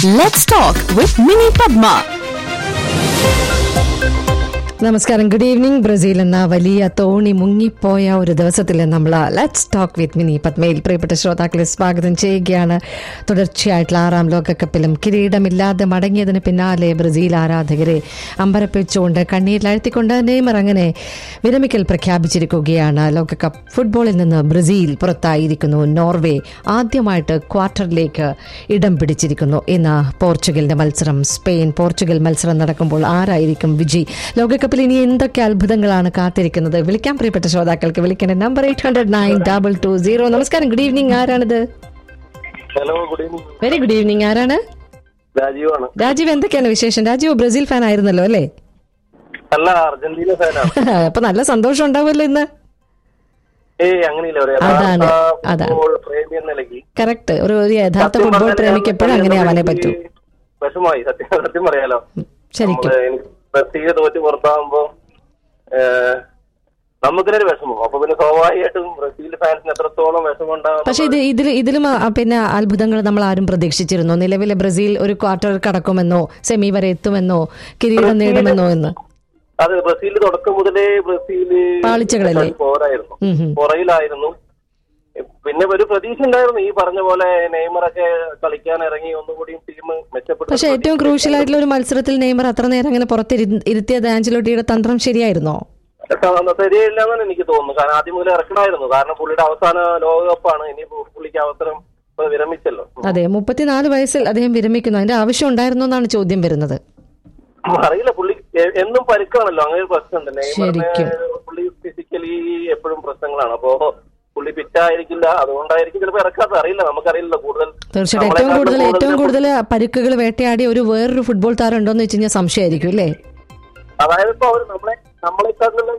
Let's talk with Mini Padma. നമസ്കാരം good evening Brazil എന്ന വലിയ തോണി മുങ്ങിപ്പോയ ഒരു ദിവസത്തിൽ നമ്മൾ ലെറ്റ്സ് ടോക്ക് വിത്ത് മിനി പത്മയിൽ പ്രിയപ്പെട്ട ശ്രോതാക്കളെ സ്വാഗതം ചെയ്യുകയാണ് തുടർച്ചയായിട്ടുള്ള ആറാം ലോകകപ്പിലും കിരീടമില്ലാതെ മടങ്ങിയതിന് പിന്നാലെ ബ്രസീൽ ആരാധകരെ അമ്പരപ്പിച്ചുകൊണ്ട് കണ്ണീരിലഴ്ത്തിക്കൊണ്ട് നെയ്മർ അങ്ങനെ വിരമിക്കൽ പ്രഖ്യാപിച്ചിരിക്കുകയാണ് ലോകകപ്പ് ഫുട്ബോളിൽ നിന്ന് ബ്രസീൽ പുറത്തായിരിക്കുന്നു നോർവേ ആദ്യമായിട്ട് ക്വാർട്ടറിലേക്ക് ഇടം പിടിച്ചിരിക്കുന്നു ഇന്ന് പോർച്ചുഗലിന്റെ മത്സരം സ്പെയിൻ പോർച്ചുഗൽ മത്സരം നടക്കുമ്പോൾ ആരായിരിക്കും വിജയ് ലോകകപ്പിൽ ഇനി എന്തൊക്കെ അത്ഭുതങ്ങളാണ് കാത്തിരിക്കുന്നത് വിളിക്കാൻ പ്രിയപ്പെട്ട ശ്രോതാക്കൾക്ക് വിളിക്കേണ്ട number eight hundred nine double two zero നമസ്കാരം ഗുഡ് ഈവനിങ് ആരാണിത് hello good evening very good evening ആരാണ് രാജീവാണ് രാജീവ് എന്തൊക്കെയാണ് വിശേഷം രാജീവ് ബ്രസീൽ ഫാൻ ആയിരുന്നല്ലോ അല്ലേ അല്ല അർജന്റീന ഫാനാണ് അപ്പൊ നല്ല സന്തോഷം ഉണ്ടാവുമല്ലോ ഇന്ന് ഏയ് അങ്ങനെയില്ല ഒരു അതാണ്, യഥാർത്ഥ അതാണ്. ഫുട്ബോൾ പ്രേമി എന്ന നിലയ്ക്ക് കറക്റ്റ് ഒരു ഒരു യഥാർത്ഥ സത്യം ഫുട്ബോൾ പറഞ്ഞാൽ പ്രേമിക്ക് എപ്പോഴും അങ്ങനെ ആവാനേ പറ്റൂ എനിക്ക് വിഷമായി സത്യം സത്യം പറയാലോ ശരിക്കും നമ്മള് എനിക്ക് ബ്രസീൽ തോറ്റ് പുറത്താകുമ്പോ ഏഹ്, നമുക്കിനൊരു വിഷമം അപ്പൊ പിന്നെ സ്വാഭാവികമായിട്ടും ബ്രസീൽ ഫാൻസിന് എത്രത്തോളം വിഷമം ഉണ്ടാകും പക്ഷെ ഇത് ഇതിൽ ഇതിലും ആ, പിന്നെ അത്ഭുതങ്ങൾ നമ്മൾ ആരും പ്രതീക്ഷിച്ചിരുന്നോ നിലവിലെ ബ്രസീൽ ഒരു ക്വാർട്ടർ കടക്കുമെന്നോ സെമി വരെ എത്തുമെന്നോ കിരീടം നേടുമെന്നോ എന്ന് അത് ബ്രസീൽ തുടക്കം മുതലേ ബ്രസീല് പാളിച്ചകളല്ലേ? പോരായിരുന്നു ഉം ഉം. പുറയിലായിരുന്നു പിന്നെ ഒരു പ്രതീക്ഷ ഉണ്ടായിരുന്നു ഈ പറഞ്ഞ പോലെ നെയ്മറൊക്കെ കളിക്കാൻ ഇറങ്ങി ഒന്നുകൂടി ടീം മെച്ചപ്പെട്ടു പക്ഷെ ഏറ്റവും ക്രൂഷ്യൽ ആയിട്ടുള്ള ഒരു മത്സരത്തിൽ നെയ്മർ അത്ര നേരം അങ്ങനെ പുറത്തിരു- ഇരുത്തിയത് ആഞ്ചലോട്ടിയുടെ തന്ത്രം ശരിയായിരുന്നോ ശരിയില്ല എന്നാണ് എനിക്ക് തോന്നുന്നു കാരണം ആദ്യം മുതൽ ഇറക്കണമായിരുന്നു കാരണം പുള്ളിയുടെ അവസാന ലോകകപ്പാണ് ഇനി പു- പുള്ളിക്ക് അവസരം ഇപ്പൊ വിരമിച്ചല്ലോ അതെ മുപ്പത്തിനാല് വയസ്സിൽ അദ്ദേഹം വിരമിക്കുന്നു അതിന്റെ ആവശ്യം ഉണ്ടായിരുന്നോ എന്നാണ് ചോദ്യം വരുന്നത് അറിയില്ല പുള്ളി എ- എന്നും പരുക്കാണല്ലോ അങ്ങനെ ഒരു പ്രശ്നമുണ്ട് നെയ്മറിന് ശരിക്കും. പുള്ളി ഫിസിക്കലി എപ്പോഴും പ്രശ്നങ്ങളാണ് അപ്പോ പുള്ളി ഫിറ്റായിരിക്കില്ല അതുകൊണ്ടായിരിക്കും ചിലപ്പോ ഇറക്കാത്ത അറിയില്ല നമുക്കറിയില്ല കൂടുതൽ തീർച്ചയായിട്ടും ഏറ്റവും നമ്മളെക്കാളും കൂടുതൽ ഏറ്റവും കൂടുതൽ കൂടുതൽ പരുക്കുകൾ വേട്ടയാടിയ ഒരു വേറൊരു ഫുട്ബോൾ താരം ഉണ്ടോന്ന് വെച്ച് കഴിഞ്ഞാൽ സംശയമായിരിക്കും അല്ലേ അതായത് ഇപ്പൊ അവര് നമ്മളെ നമ്മളെക്കാളുള്ള